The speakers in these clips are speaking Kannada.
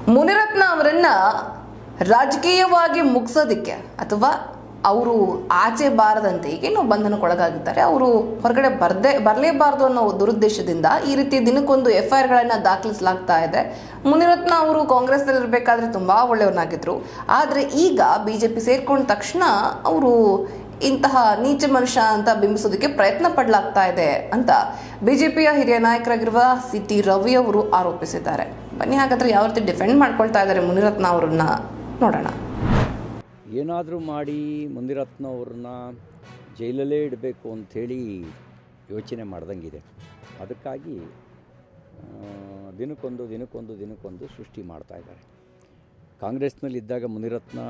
ಮುನಿರತ್ನ ಅವರನ್ನ ರಾಜಕೀಯವಾಗಿ ಮುಗಿಸೋದಿಕ್ಕೆ ಅಥವಾ ಅವರು ಆಚೆ ಬಾರದಂತೆ ಈಗೇನೋ ಬಂಧನಕ್ಕೊಳಗಾಗಿದ್ದಾರೆ ಅವರು ಹೊರಗಡೆ ಬರ್ದೇ ಬರಲೇಬಾರದು ಅನ್ನೋ ದುರುದ್ದೇಶದಿಂದ ಈ ರೀತಿ ದಿನಕ್ಕೊಂದು ಎಫ್ ಐ ಆರ್ಗಳನ್ನ ದಾಖಲಿಸಲಾಗ್ತಾ ಇದೆ ಮುನಿರತ್ನ ಅವರು ಕಾಂಗ್ರೆಸ್ನಲ್ಲಿ ಇರಬೇಕಾದ್ರೆ ತುಂಬಾ ಒಳ್ಳೆಯವ್ರನ್ನಾಗಿದ್ರು ಆದರೆ ಈಗ ಬಿಜೆಪಿ ಸೇರ್ಕೊಂಡ ತಕ್ಷಣ ಅವರು ಇಂತಹ ನೀಚ ಮನುಷ್ಯ ಅಂತ ಬಿಂಬಿಸೋದಕ್ಕೆ ಪ್ರಯತ್ನ ಪಡಲಾಗ್ತಾ ಇದೆ ಅಂತ ಬಿಜೆಪಿಯ ಹಿರಿಯ ನಾಯಕರಾಗಿರುವ ಸಿ ಟಿ ರವಿ ಅವರು ಆರೋಪಿಸಿದ್ದಾರೆ ಬನ್ನಿ ಹಾಗಾದ್ರೆ ಯಾವ ರೀತಿ ಡಿಫೆಂಡ್ ಮಾಡ್ಕೊಳ್ತಾ ಇದ್ದಾರೆ ಮುನಿರತ್ನ ಅವರನ್ನ ನೋಡೋಣ ಏನಾದರೂ ಮಾಡಿ ಮುನಿರತ್ನ ಅವ್ರನ್ನ ಜೈಲಲ್ಲೇ ಇಡಬೇಕು ಅಂಥೇಳಿ ಯೋಚನೆ ಮಾಡ್ದಂಗಿದೆ ಅದಕ್ಕಾಗಿ ಆ, ದಿನಕ್ಕೊಂದು ದಿನಕ್ಕೊಂದು ದಿನಕ್ಕೊಂದು ಸೃಷ್ಟಿ ಮಾಡ್ತಾ ಇದ್ದಾರೆ ಕಾಂಗ್ರೆಸ್ನಲ್ಲಿದ್ದಾಗ ಮುನಿರತ್ನ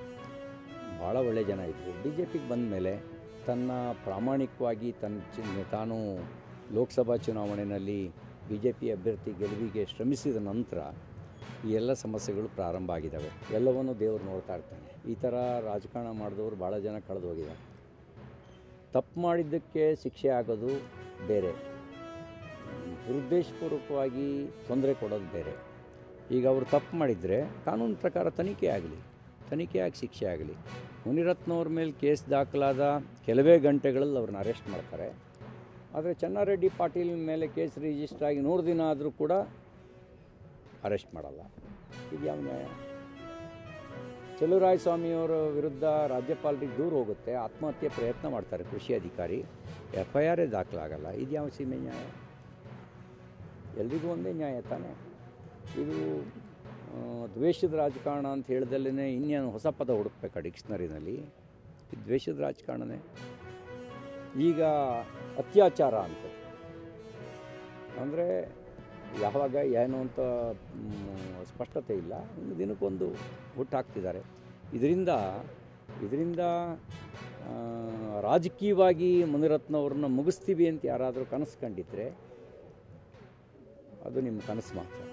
ಭಾಳ ಒಳ್ಳೆಯ ಜನ ಇದ್ದರು ಬಿ ಜೆ ಪಿಗೆ ಬಂದ ಮೇಲೆ ತನ್ನ ಪ್ರಾಮಾಣಿಕವಾಗಿ ತನ್ನ ಚಿ- ತಾನು ಲೋಕಸಭಾ ಚುನಾವಣೆಯಲ್ಲಿ ಬಿ ಜೆ ಪಿ ಅಭ್ಯರ್ಥಿ ಗೆಲುವಿಗೆ ಶ್ರಮಿಸಿದ ನಂತರ ಈ ಎಲ್ಲ ಸಮಸ್ಯೆಗಳು ಪ್ರಾರಂಭ ಆಗಿದ್ದಾವೆ ಎಲ್ಲವನ್ನೂ ದೇವರು ನೋಡ್ತಾ ಇರ್ತಾನೆ ಈ ಥರ ರಾಜಕಾರಣ ಮಾಡಿದವರು ಭಾಳ ಜನ ಕಳೆದು ಹೋಗಿದ್ದಾರೆ ತಪ್ಪು ಮಾಡಿದ್ದಕ್ಕೆ ಶಿಕ್ಷೆ ಆಗೋದು ಬೇರೆ ದುರುದ್ದೇಶಪೂರ್ವಕವಾಗಿ ತೊಂದರೆ ಕೊಡೋದು ಬೇರೆ ಈಗ ಅವರು ತಪ್ಪು ಮಾಡಿದರೆ ಕಾನೂನು ಪ್ರಕಾರ ತನಿಖೆ ಆಗಲಿ ತನಿಖೆ ಆಗಿ ಶಿಕ್ಷೆ ಆಗಲಿ ಮುನಿರತ್ನವ್ರ ಮೇಲೆ ಕೇಸ್ ದಾಖಲಾದ ಕೆಲವೇ ಗಂಟೆಗಳಲ್ಲಿ ಅವ್ರನ್ನ ಅರೆಸ್ಟ್ ಮಾಡ್ತಾರೆ ಆದರೆ ಚೆನ್ನಾರೆಡ್ಡಿ ಪಾಟೀಲ್ ಮೇಲೆ ಕೇಸ್ ರಿಜಿಸ್ಟರ್ ಆಗಿ ನೂರು ದಿನ ಆದರೂ ಕೂಡ ಅರೆಸ್ಟ್ ಮಾಡಲ್ಲ ಇದು ಯಾವ ನ್ಯಾಯ ಚೆಲುವರಾಯ ಸ್ವಾಮಿಯವರ ವಿರುದ್ಧ ರಾಜ್ಯಪಾಲರಿಗೆ ದೂರ ಹೋಗುತ್ತೆ ಆತ್ಮಹತ್ಯೆ ಪ್ರಯತ್ನ ಮಾಡ್ತಾರೆ ಕೃಷಿ ಅಧಿಕಾರಿ ಎಫ್ ಐ ಆರೇ ದಾಖಲಾಗಲ್ಲ ಇದು ಯಾವ ಸೀಮೆ ನ್ಯಾಯ ಎಲ್ರಿಗೂ ಒಂದೇ ನ್ಯಾಯ ತಾನೇ ಇದು ಆ, ದ್ವೇಷದ ರಾಜಕಾರಣ ಅಂತ ಹೇಳ್ದಲ್ಲೇ ಇನ್ನೇನು ಹೊಸ ಪದ ಹುಡುಕ್ಬೇಕಾ ಡಿಕ್ಷನರಿನಲ್ಲಿ ಇದು ದ್ವೇಷದ ರಾಜಕಾರಣನೇ ಈಗ ಅತ್ಯಾಚಾರ ಅಂತ ಅಂದರೆ ಯಾವಾಗ ಏನು ಅಂತ ಮ್, ಸ್ಪಷ್ಟತೆ ಇಲ್ಲ ಇನ್ನು ದಿನಕ್ಕೊಂದು ಹುಟ್ಟು ಹಾಕ್ತಿದ್ದಾರೆ ಇದರಿಂದ ಇದರಿಂದ ಆ, ರಾಜಕೀಯವಾಗಿ ಮುನಿರತ್ನವ್ರನ್ನ ಮುಗಿಸ್ತೀವಿ ಅಂತ ಯಾರಾದರೂ ಕನಸು ಕಂಡಿದ್ರೆ ಅದು ನಿಮ್ಮ ಕನಸು ಮಾತ್ರ